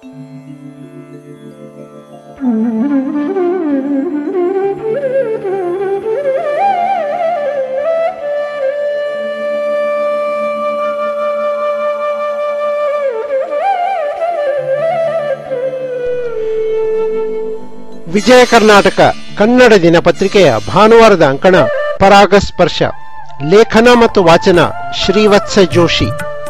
ವಿಜಯ ಕರ್ನಾಟಕ ಕನ್ನಡ ದಿನಪತ್ರಿಕೆಯ ಭಾನುವಾರದ ಅಂಕಣ ಪರಾಗಸ್ಪರ್ಶ ಲೇಖನ ಮತ್ತು ವಾಚನ ಶ್ರೀವತ್ಸ ಜೋಶಿ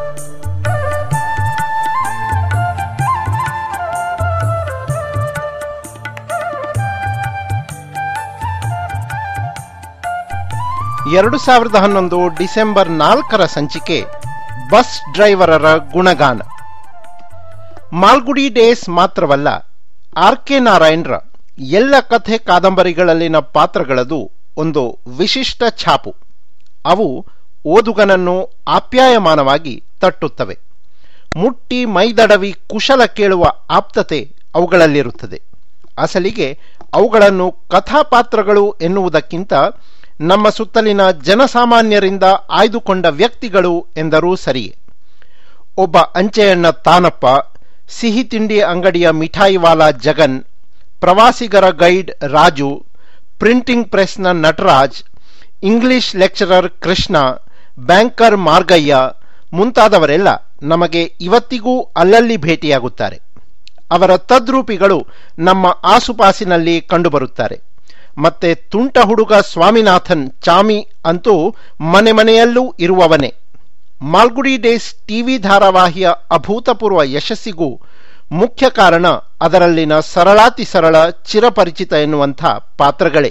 ಎರಡು ಸಾವಿರದ ಹನ್ನೊಂದು ಡಿಸೆಂಬರ್ ನಾಲ್ಕರ ಸಂಚಿಕೆ ಬಸ್ ಡ್ರೈವರರ ಗುಣಗಾನ ಮಾಲ್ಗುಡಿ ಡೇಸ್ ಮಾತ್ರವಲ್ಲ ಆರ್ ಕೆ ನಾರಾಯಣರ ಎಲ್ಲ ಕಥೆ ಕಾದಂಬರಿಗಳಲ್ಲಿನ ಪಾತ್ರಗಳದು ಒಂದು ವಿಶಿಷ್ಟ ಛಾಪು ಅವು ಓದುಗನನ್ನು ಆಪ್ಯಾಯಮಾನವಾಗಿ ತಟ್ಟುತ್ತವೆ ಮುಟ್ಟಿ ಮೈದಡವಿ ಕುಶಲ ಕೇಳುವ ಆಪ್ತತೆ ಅವುಗಳಲ್ಲಿರುತ್ತದೆ ಅಸಲಿಗೆ ಅವುಗಳನ್ನು ಕಥಾಪಾತ್ರಗಳು ಎನ್ನುವುದಕ್ಕಿಂತ ನಮ್ಮ ಸುತ್ತಲಿನ ಜನಸಾಮಾನ್ಯರಿಂದ ಆಯ್ದುಕೊಂಡ ವ್ಯಕ್ತಿಗಳು ಎಂದರೂ ಸರಿಯೇ ಒಬ್ಬ ಅಂಚೆಯಣ್ಣ ತಾನಪ್ಪ ಸಿಹಿ ತಿಂಡಿ ಅಂಗಡಿಯ ಮಿಠಾಯಿವಾಲ ಜಗನ್ ಪ್ರವಾಸಿಗರ ಗೈಡ್ ರಾಜು ಪ್ರಿಂಟಿಂಗ್ ಪ್ರೆಸ್ನ Nataraj English lecturer Krishna banker Margayya ಮುಂತಾದವರೆಲ್ಲ ನಮಗೆ ಇವತ್ತಿಗೂ ಅಲ್ಲಲ್ಲಿ ಭೇಟಿಯಾಗುತ್ತಾರೆ ಅವರ ತದ್ರೂಪಿಗಳು ನಮ್ಮ ಆಸುಪಾಸಿನಲ್ಲಿ ಕಂಡುಬರುತ್ತಾರೆ ಮತ್ತೆ ತುಂಟ ಹುಡುಗ ಸ್ವಾಮಿನಾಥನ್ ಚಾಮಿ ಅಂತೂ ಮನೆ ಮನೆಯಲ್ಲೂ ಇರುವವನೇ ಮಾಲ್ಗುಡಿ ಡೇಸ್ ಟಿವಿ ಧಾರಾವಾಹಿಯ ಅಭೂತಪೂರ್ವ ಯಶಸ್ಸಿಗೂ ಮುಖ್ಯ ಕಾರಣ ಅದರಲ್ಲಿನ ಸರಳಾತಿ ಸರಳ ಚಿರಪರಿಚಿತ ಎನ್ನುವಂಥ ಪಾತ್ರಗಳೇ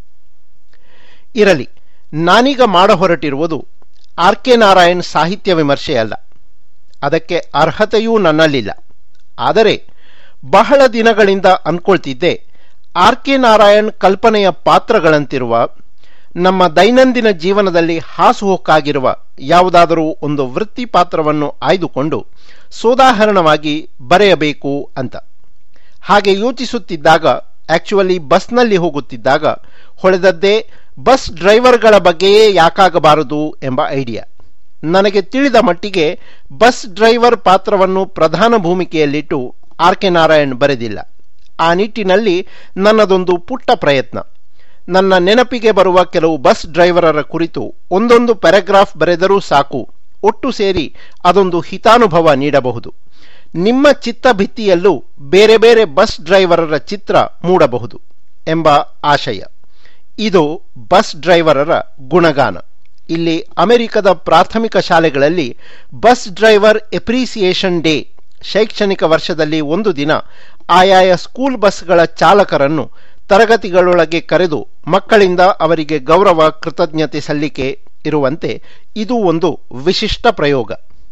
ಇರಲಿ ನಾನೀಗ ಮಾಡ ಹೊರಟಿರುವುದು ಆರ್ ಕೆ ನಾರಾಯಣ್ ಸಾಹಿತ್ಯ ವಿಮರ್ಶೆಯಲ್ಲ ಅದಕ್ಕೆ ಅರ್ಹತೆಯೂ ನನ್ನಲ್ಲಿಲ್ಲ ಆದರೆ ಬಹಳ ದಿನಗಳಿಂದ ಅನ್ಕೊಳ್ತಿದ್ದೆ ಆರ್ ಕೆ ನಾರಾಯಣ್ ಕಲ್ಪನೆಯ ಪಾತ್ರಗಳಂತಿರುವ ನಮ್ಮ ದೈನಂದಿನ ಜೀವನದಲ್ಲಿ ಹಾಸುಹೊಕ್ಕಾಗಿರುವ ಯಾವುದಾದರೂ ಒಂದು ವೃತ್ತಿ ಪಾತ್ರವನ್ನು ಆಯ್ದುಕೊಂಡು ಸೋದಾಹರಣವಾಗಿ ಬರೆಯಬೇಕು ಅಂತ ಹಾಗೆ ಯೋಚಿಸುತ್ತಿದ್ದಾಗ ಆಕ್ಚುಲಿ ಬಸ್ನಲ್ಲಿ ಹೋಗುತ್ತಿದ್ದಾಗ ಹೊಳೆದದ್ದೇ ಬಸ್ ಡ್ರೈವರ್ಗಳ ಬಗ್ಗೆಯೇ ಯಾಕಾಗಬಾರದು ಎಂಬ ಐಡಿಯಾ ನನಗೆ ತಿಳಿದ ಮಟ್ಟಿಗೆ ಬಸ್ ಡ್ರೈವರ್ ಪಾತ್ರವನ್ನು ಪ್ರಧಾನ ಭೂಮಿಕೆಯಲ್ಲಿಟ್ಟು ಆರ್ ಕೆ ನಾರಾಯಣ್ ಬರೆದಿಲ್ಲ ಆ ನಿಟ್ಟಿನಲ್ಲಿ ನನ್ನದೊಂದು ಪುಟ್ಟ ಪ್ರಯತ್ನ ನನ್ನ ನೆನಪಿಗೆ ಬರುವ ಕೆಲವು ಬಸ್ ಡ್ರೈವರರ ಕುರಿತು ಒಂದೊಂದು ಪ್ಯಾರಾಗ್ರಾಫ್ ಬರೆದರೂ ಸಾಕು ಒಟ್ಟು ಸೇರಿ ಅದೊಂದು ಹಿತಾನುಭವ ನೀಡಬಹುದು ನಿಮ್ಮ ಚಿತ್ತಭಿತ್ತಿಯಲ್ಲೂ ಬೇರೆ ಬೇರೆ ಬಸ್ ಡ್ರೈವರರ ಚಿತ್ರ ಮೂಡಬಹುದು ಎಂಬ ಆಶಯ ಇದು ಬಸ್ ಡ್ರೈವರರ ಗುಣಗಾನ ಇಲ್ಲಿ ಅಮೆರಿಕದ ಪ್ರಾಥಮಿಕ ಶಾಲೆಗಳಲ್ಲಿ ಬಸ್ ಡ್ರೈವರ್ ಎಪ್ರಿಸಿಯೇಷನ್ ಡೇ ಶೈಕ್ಷಣಿಕ ವರ್ಷದಲ್ಲಿ ಒಂದು ದಿನ ಆಯಾಯ ಸ್ಕೂಲ್ ಬಸ್ಗಳ ಚಾಲಕರನ್ನು ತರಗತಿಗಳೊಳಗೆ ಕರೆದು ಮಕ್ಕಳಿಂದ ಅವರಿಗೆ ಗೌರವ ಕೃತಜ್ಞತೆ ಸಲ್ಲಿಕೆ ಇರುವಂತೆ ಇದು ಒಂದು ವಿಶಿಷ್ಟ ಪ್ರಯೋಗ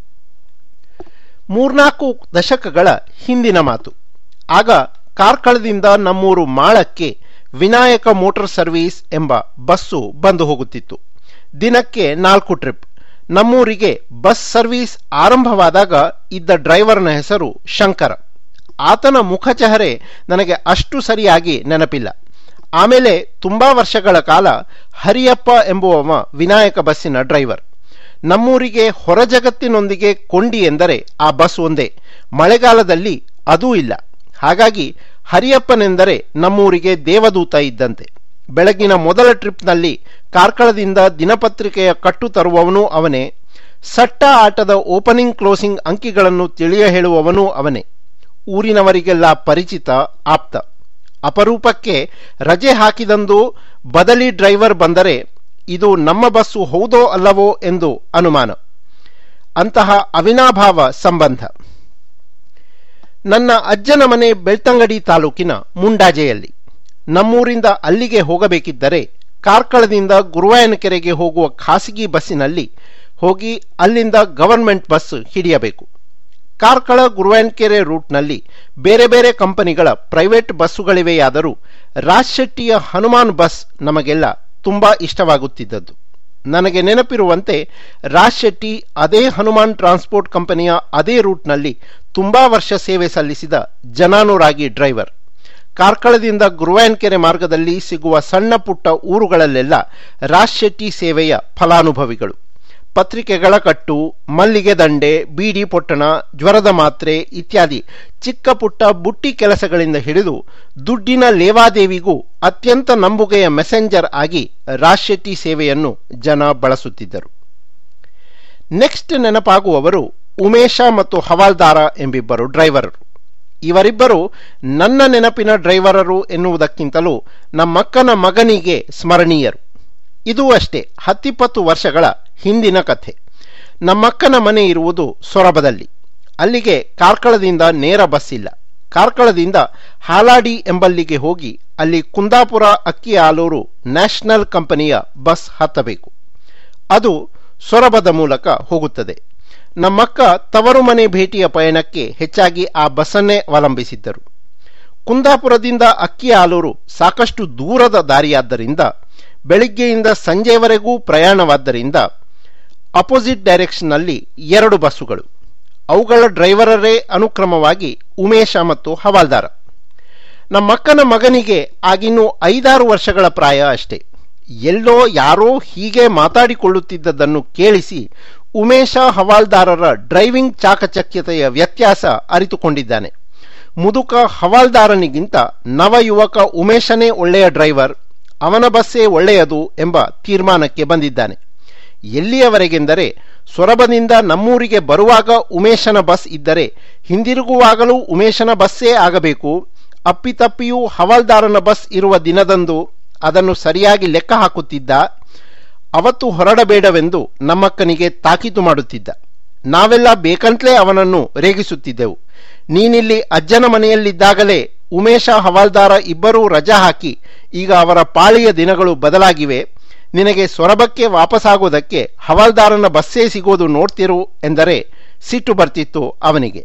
ಮೂರ್ನಾಲ್ಕು ದಶಕಗಳ ಹಿಂದಿನ ಮಾತು ಆಗ ಕಾರ್ಕಳದಿಂದ ನಮ್ಮೂರು ಮಾಳಕ್ಕೆ ವಿನಾಯಕ ಮೋಟಾರ್ ಸರ್ವೀಸ್ ಎಂಬ ಬಸ್ಸು ಬಂದು ಹೋಗುತ್ತಿತ್ತು ದಿನಕ್ಕೆ ನಾಲ್ಕು ಟ್ರಿಪ್ ನಮ್ಮೂರಿಗೆ ಬಸ್ ಸರ್ವೀಸ್ ಆರಂಭವಾದಾಗ ಇದ್ದ ಡ್ರೈವರ್ನ ಹೆಸರು ಶಂಕರ ಆತನ ಮುಖಚಹರೆ ನನಗೆ ಅಷ್ಟು ಸರಿಯಾಗಿ ನೆನಪಿಲ್ಲ ಆಮೇಲೆ ತುಂಬಾ ವರ್ಷಗಳ ಕಾಲ ಹರಿಯಪ್ಪ ಎಂಬುವವ ವಿನಾಯಕ ಬಸ್ಸಿನ ಡ್ರೈವರ್ ನಮ್ಮೂರಿಗೆ ಹೊರಜಗತ್ತಿನೊಂದಿಗೆ ಕೊಂಡಿ ಎಂದರೆ ಆ ಬಸ್ ಒಂದೇ ಮಳೆಗಾಲದಲ್ಲಿ ಅದೂ ಇಲ್ಲ ಹಾಗಾಗಿ ಹರಿಯಪ್ಪನೆಂದರೆ ನಮ್ಮೂರಿಗೆ ದೇವದೂತ ಇದ್ದಂತೆ ಬೆಳಗಿನ ಮೊದಲ ಟ್ರಿಪ್ನಲ್ಲಿ ಕಾರ್ಕಳದಿಂದ ದಿನಪತ್ರಿಕೆಯ ಕಟ್ಟು ತರುವವನೂ ಅವನೇ ಸಟ್ಟ ಆಟದ ಓಪನಿಂಗ್ ಕ್ಲೋಸಿಂಗ್ ಅಂಕಿಗಳನ್ನು ತಿಳಿಯ ಹೇಳುವವನೂ ಅವನೇ ಊರಿನವರಿಗೆಲ್ಲ ಪರಿಚಿತ ಆಪ್ತ ಅಪರೂಪಕ್ಕೆ ರಜೆ ಹಾಕಿದಂದು ಬದಲಿ ಡ್ರೈವರ್ ಬಂದರೆ ಇದು ನಮ್ಮ ಬಸ್ಸು ಹೌದೋ ಅಲ್ಲವೋ ಎಂದು ಅನುಮಾನ ಅಂತಹ ಅವಿನಾಭಾವ ಸಂಬಂಧ ನನ್ನ ಅಜ್ಜನ ಮನೆ ಬೆಳ್ತಂಗಡಿ ತಾಲೂಕಿನ ಮುಂಡಾಜೆಯಲ್ಲಿ ನಮ್ಮೂರಿಂದ ಅಲ್ಲಿಗೆ ಹೋಗಬೇಕಿದ್ದರೆ ಕಾರ್ಕಳದಿಂದ ಗುರುವಾಯನಕೆರೆಗೆ ಹೋಗುವ ಖಾಸಗಿ ಬಸ್ಸಿನಲ್ಲಿ ಹೋಗಿ ಅಲ್ಲಿಂದ ಗವರ್ಮೆಂಟ್ ಬಸ್ ಹಿಡಿಯಬೇಕು ಕಾರ್ಕಳ ಗುರುವಾಯನಕೆರೆ ರೂಟ್ನಲ್ಲಿ ಬೇರೆ ಬೇರೆ ಕಂಪನಿಗಳ ಪ್ರೈವೇಟ್ ಬಸ್ಸುಗಳಿವೆಯಾದರೂ ರಾಜ್ ಶೆಟ್ಟಿಯ ಹನುಮಾನ್ ಬಸ್ ನಮಗೆಲ್ಲ ತುಂಬಾ ಇಷ್ಟವಾಗುತ್ತಿದ್ದದ್ದು ನನಗೆ ನೆನಪಿರುವಂತೆ ರಾಜ್ ಶೆಟ್ಟಿ ಅದೇ ಹನುಮಾನ್ ಟ್ರಾನ್ಸ್ಪೋರ್ಟ್ ಕಂಪನಿಯ ಅದೇ ರೂಟ್ನಲ್ಲಿ ತುಂಬಾ ವರ್ಷ ಸೇವೆ ಸಲ್ಲಿಸಿದ ಜನಾನುರಾಗಿ ಡ್ರೈವರ್ ಕಾರ್ಕಳದಿಂದ ಗುರುವಾಯನ್ಕೆರೆ ಮಾರ್ಗದಲ್ಲಿ ಸಿಗುವ ಸಣ್ಣ ಪುಟ್ಟ ಊರುಗಳಲ್ಲೆಲ್ಲ ರಾಜ್ ಶೆಟ್ಟಿ ಸೇವೆಯ ಫಲಾನುಭವಿಗಳು ಪತ್ರಿಕೆಗಳ ಕಟ್ಟು ಮಲ್ಲಿಗೆ ದಂಡೆ ಬೀಡಿ ಪೊಟ್ಟಣ ಜ್ವರದ ಮಾತ್ರೆ ಇತ್ಯಾದಿ ಚಿಕ್ಕ ಪುಟ್ಟ ಬುಟ್ಟಿ ಕೆಲಸಗಳಿಂದ ಹಿಡಿದು ದುಡ್ಡಿನ ಲೇವಾದೇವಿಗೂ ಅತ್ಯಂತ ನಂಬುಗೆಯ ಮೆಸೆಂಜರ್ ಆಗಿ ರಾಜ್ ಶೆಟ್ಟಿ ಸೇವೆಯನ್ನು ಜನ ಬಳಸುತ್ತಿದ್ದರು ನೆಕ್ಸ್ಟ್ ನೆನಪಾಗುವವರು ಉಮೇಶ ಮತ್ತು ಹವಾಲ್ದಾರ ಎಂಬಿಬ್ಬರು ಡ್ರೈವರರು ಇವರಿಬ್ಬರು ನನ್ನ ನೆನಪಿನ ಡ್ರೈವರರು ಎನ್ನುವುದಕ್ಕಿಂತಲೂ ನಮ್ಮಕ್ಕನ ಮಗನಿಗೆ ಸ್ಮರಣೀಯರು ಇದೂ ಅಷ್ಟೇ ಹತ್ತಿಪ್ಪತ್ತು ವರ್ಷಗಳ ಹಿಂದಿನ ಕಥೆ ನಮ್ಮಕ್ಕನ ಮನೆ ಇರುವುದು ಸೊರಬದಲ್ಲಿ ಅಲ್ಲಿಗೆ ಕಾರ್ಕಳದಿಂದ ನೇರ ಬಸ್ ಇಲ್ಲ ಕಾರ್ಕಳದಿಂದ ಹಾಲಾಡಿ ಎಂಬಲ್ಲಿಗೆ ಹೋಗಿ ಅಲ್ಲಿ ಕುಂದಾಪುರ ಅಕ್ಕಿ ಆಲೂರು ನ್ಯಾಷನಲ್ ಕಂಪನಿಯ ಬಸ್ ಹತ್ತಬೇಕು ಅದು ಸೊರಬದ ಮೂಲಕ ಹೋಗುತ್ತದೆ ನಮ್ಮಕ್ಕ ತವರು ಮನೆ ಭೇಟಿಯ ಪಯಣಕ್ಕೆ ಹೆಚ್ಚಾಗಿ ಆ ಬಸ್ಸನ್ನೇ ಅವಲಂಬಿಸಿದ್ದರು ಕುಂದಾಪುರದಿಂದ ಅಕ್ಕಿ ಆಲೂರು ಸಾಕಷ್ಟು ದೂರದ ದಾರಿಯಾದ್ದರಿಂದ ಬೆಳಿಗ್ಗೆಯಿಂದ ಸಂಜೆಯವರೆಗೂ ಪ್ರಯಾಣವಾದ್ದರಿಂದ ಅಪೋಸಿಟ್ ಡೈರೆಕ್ಷನ್ನಲ್ಲಿ ಎರಡು ಬಸ್ಸುಗಳು ಅವುಗಳ ಡ್ರೈವರರೇ ಅನುಕ್ರಮವಾಗಿ ಉಮೇಶ ಮತ್ತು ಹವಾಲ್ದಾರ ನಮ್ಮಕ್ಕನ ಮಗನಿಗೆ ಆಗಿನ್ನೂ ಐದಾರು ವರ್ಷಗಳ ಪ್ರಾಯ ಅಷ್ಟೇ ಎಲ್ಲೋ ಯಾರೋ ಹೀಗೆ ಮಾತಾಡಿಕೊಳ್ಳುತ್ತಿದ್ದದನ್ನು ಕೇಳಿಸಿ ಉಮೇಶ ಹವಾಲ್ದಾರರ ಡ್ರೈವಿಂಗ್ ಚಾಕಚಕ್ಯತೆಯ ವ್ಯತ್ಯಾಸ ಅರಿತುಕೊಂಡಿದ್ದಾನೆ ಮುದುಕ ಹವಾಲ್ದಾರನಿಗಿಂತ ನವಯುವಕ ಉಮೇಶನೇ ಒಳ್ಳೆಯ ಡ್ರೈವರ್ ಅವನ ಬಸ್ಸೇ ಒಳ್ಳೆಯದು ಎಂಬ ತೀರ್ಮಾನಕ್ಕೆ ಬಂದಿದ್ದಾನೆ ಎಲ್ಲಿಯವರೆಗೆಂದರೆ ಸೊರಬದಿಂದ ನಮ್ಮೂರಿಗೆ ಬರುವಾಗ ಉಮೇಶನ ಬಸ್ ಇದ್ದರೆ ಹಿಂದಿರುಗುವಾಗಲೂ ಉಮೇಶನ ಬಸ್ಸೇ ಆಗಬೇಕು ಅಪ್ಪಿತಪ್ಪಿಯೂ ಹವಾಲ್ದಾರನ ಬಸ್ ಇರುವ ದಿನದಂದು ಅದನ್ನು ಸರಿಯಾಗಿ ಲೆಕ್ಕ ಹಾಕುತ್ತಿದ್ದ ಅವತ್ತು ಹೊರಡಬೇಡವೆಂದು ನಮ್ಮಕ್ಕನಿಗೆ ತಾಕೀತು ಮಾಡುತ್ತಿದ್ದ ನಾವೆಲ್ಲ ಬೇಕಂತಲೇ ಅವನನ್ನು ರೇಗಿಸುತ್ತಿದ್ದೆವು ನೀನಿಲ್ಲಿ ಅಜ್ಜನ ಮನೆಯಲ್ಲಿದ್ದಾಗಲೇ ಉಮೇಶ ಹವಾಲ್ದಾರ ಇಬ್ಬರೂ ರಜಾ ಹಾಕಿ ಈಗ ಅವರ ಪಾಳಿಯ ದಿನಗಳು ಬದಲಾಗಿವೆ ನಿನಗೆ ಸೊರಬಕ್ಕೆ ವಾಪಸ್ಸಾಗೋದಕ್ಕೆ ಹವಾಲ್ದಾರನ ಬಸ್ಸೇ ಸಿಗೋದು ನೋಡ್ತಿರು ಎಂದರೆ ಸಿಟ್ಟು ಬರ್ತಿತ್ತು ಅವನಿಗೆ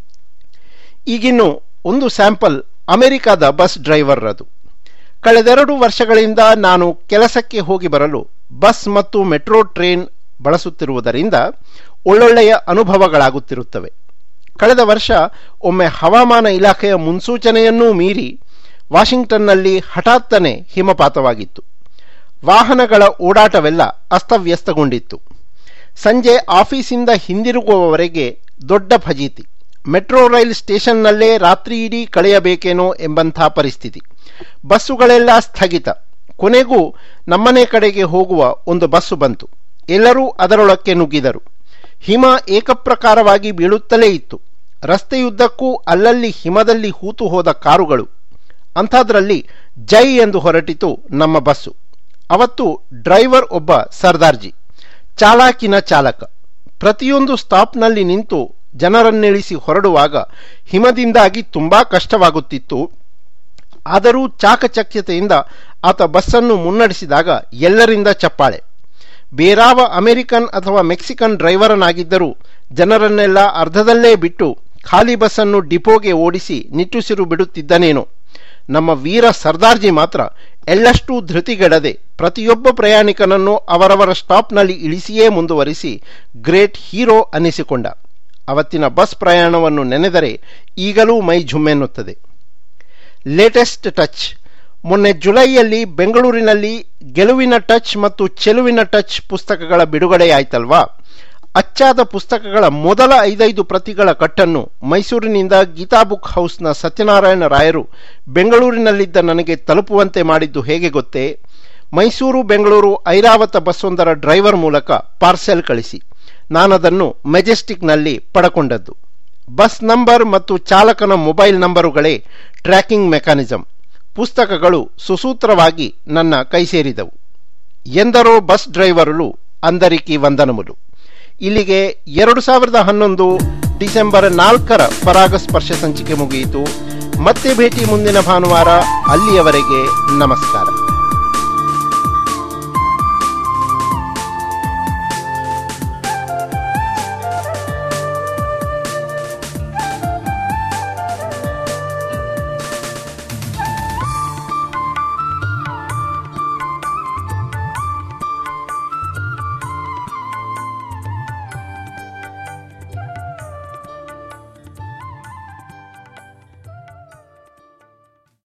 ಈಗಿನ್ನು ಒಂದು ಸ್ಯಾಂಪಲ್ ಅಮೆರಿಕದ ಬಸ್ ಡ್ರೈವರ್ ಅದು ಕಳೆದೆರಡು ವರ್ಷಗಳಿಂದ ನಾನು ಕೆಲಸಕ್ಕೆ ಹೋಗಿ ಬರಲು ಬಸ್ ಮತ್ತು ಮೆಟ್ರೋ ಟ್ರೈನ್ ಬಳಸುತ್ತಿರುವುದರಿಂದ ಒಳ್ಳೊಳ್ಳೆಯ ಅನುಭವಗಳಾಗುತ್ತಿರುತ್ತವೆ ಕಳೆದ ವರ್ಷ ಒಮ್ಮೆ ಹವಾಮಾನ ಇಲಾಖೆಯ ಮುನ್ಸೂಚನೆಯನ್ನೂ ಮೀರಿ ವಾಷಿಂಗ್ಟನ್ನಲ್ಲಿ ಹಠಾತ್ತನೆ ಹಿಮಪಾತವಾಗಿತ್ತು ವಾಹನಗಳ ಓಡಾಟವೆಲ್ಲ ಅಸ್ತವ್ಯಸ್ತಗೊಂಡಿತ್ತು ಸಂಜೆ ಆಫೀಸಿಂದ ಹಿಂದಿರುಗುವವರೆಗೆ ದೊಡ್ಡ ಫಜೀತಿ ಮೆಟ್ರೋ ರೈಲ್ ಸ್ಟೇಷನ್ನಲ್ಲೇ ರಾತ್ರಿ ಇಡೀ ಕಳೆಯಬೇಕೇನೋ ಎಂಬಂಥ ಪರಿಸ್ಥಿತಿ ಬಸ್ಸುಗಳೆಲ್ಲ ಸ್ಥಗಿತ ಕೊನೆಗೂ ನಮ್ಮನೆ ಕಡೆಗೆ ಹೋಗುವ ಒಂದು ಬಸ್ಸು ಬಂತು ಎಲ್ಲರೂ ಅದರೊಳಕ್ಕೆ ನುಗ್ಗಿದರು ಹಿಮ ಏಕಪ್ರಕಾರವಾಗಿ ಬೀಳುತ್ತಲೇ ಇತ್ತು ರಸ್ತೆಯುದ್ದಕ್ಕೂ ಅಲ್ಲಲ್ಲಿ ಹಿಮದಲ್ಲಿ ಹೂತು ಹೋದ ಕಾರುಗಳು ಅಂಥದ್ರಲ್ಲಿ ಜೈ ಎಂದು ಹೊರಟಿತು ನಮ್ಮ ಬಸ್ಸು ಅವತ್ತು ಡ್ರೈವರ್ ಒಬ್ಬ ಸರ್ದಾರ್ಜಿ ಚಾಲಾಕಿನ ಚಾಲಕ ಪ್ರತಿಯೊಂದು ಸ್ಟಾಪ್ನಲ್ಲಿ ನಿಂತು ಜನರನ್ನಿಳಿಸಿ ಹೊರಡುವಾಗ ಹಿಮದಿಂದಾಗಿ ತುಂಬಾ ಕಷ್ಟವಾಗುತ್ತಿತ್ತು ಆದರೂ ಚಾಕಚಕ್ಯತೆಯಿಂದ ಆತ ಬಸ್ಸನ್ನು ಮುನ್ನಡೆಸಿದಾಗ ಎಲ್ಲರಿಂದ ಚಪ್ಪಾಳೆ ಬೇರಾವ ಅಮೆರಿಕನ್ ಅಥವಾ ಮೆಕ್ಸಿಕನ್ ಡ್ರೈವರನಾಗಿದ್ದರೂ ಜನರನ್ನೆಲ್ಲ ಅರ್ಧದಲ್ಲೇ ಬಿಟ್ಟು ಖಾಲಿ ಬಸ್ಸನ್ನು ಡಿಪೋಗೆ ಓಡಿಸಿ ನಿಟ್ಟುಸಿರು ಬಿಡುತ್ತಿದ್ದನೇನೋ ನಮ್ಮ ವೀರ ಸರ್ದಾರ್ಜಿ ಮಾತ್ರ ಎಳ್ಳಷ್ಟೂ ಧೃತಿಗೆಡದೆ ಪ್ರತಿಯೊಬ್ಬ ಪ್ರಯಾಣಿಕನನ್ನು ಅವರವರ ಸ್ಟಾಪ್ನಲ್ಲಿ ಇಳಿಸಿಯೇ ಮುಂದುವರಿಸಿ ಗ್ರೇಟ್ ಹೀರೋ ಅನ್ನಿಸಿಕೊಂಡ ಅವತ್ತಿನ ಬಸ್ ಪ್ರಯಾಣವನ್ನು ನೆನೆದರೆ ಈಗಲೂ ಮೈ ಝುಮ್ಮೆನ್ನುತ್ತದೆ ಲೇಟೆಸ್ಟ್ ಟಚ್ ಮೊನ್ನೆ ಜುಲೈಯಲ್ಲಿ ಬೆಂಗಳೂರಿನಲ್ಲಿ ಗೆಲುವಿನ ಟಚ್ ಮತ್ತು ಚೆಲುವಿನ ಟಚ್ ಪುಸ್ತಕಗಳ ಬಿಡುಗಡೆಯಾಯ್ತಲ್ವಾ ಅಚ್ಚಾದ ಪುಸ್ತಕಗಳ ಮೊದಲ ಐದೈದು ಪ್ರತಿಗಳ ಕಟ್ಟನ್ನು ಮೈಸೂರಿನಿಂದ ಗೀತಾ ಬುಕ್ ಹೌಸ್ನ ಸತ್ಯನಾರಾಯಣ ರಾಯರು ಬೆಂಗಳೂರಿನಲ್ಲಿದ್ದ ನನಗೆ ತಲುಪುವಂತೆ ಮಾಡಿದ್ದು ಹೇಗೆ ಗೊತ್ತೇ ಮೈಸೂರು ಬೆಂಗಳೂರು ಐರಾವತ ಬಸ್ಸೊಂದರ ಡ್ರೈವರ್ ಮೂಲಕ ಪಾರ್ಸೆಲ್ ಕಳಿಸಿ ನಾನದನ್ನು ಮೆಜೆಸ್ಟಿಕ್ನಲ್ಲಿ ಪಡಕೊಂಡದ್ದು ಬಸ್ ನಂಬರ್ ಮತ್ತು ಚಾಲಕನ ಮೊಬೈಲ್ ನಂಬರುಗಳೇ ಟ್ರ್ಯಾಕಿಂಗ್ ಮೆಕ್ಯಾನಿಸಂ ಪುಸ್ತಕಗಳು ಸುಸೂತ್ರವಾಗಿ ನನ್ನ ಕೈ ಸೇರಿದವು ಎಂದರೋ ಬಸ್ ಡ್ರೈವರುಲು ಅಂದರಿಕಿ ವಂದನములు ಇಲ್ಲಿಗೆ ಎರಡು ಸಾವಿರದ ಹನ್ನೊಂದು ಡಿಸೆಂಬರ್ ನಾಲ್ಕರ ಪರಾಗಸ್ಪರ್ಶ ಸಂಚಿಕೆ ಮುಗಿಯಿತು ಮತ್ತೆ ಭೇಟಿ ಮುಂದಿನ ಭಾನುವಾರ ಅಲ್ಲಿಯವರೆಗೆ ನಮಸ್ಕಾರ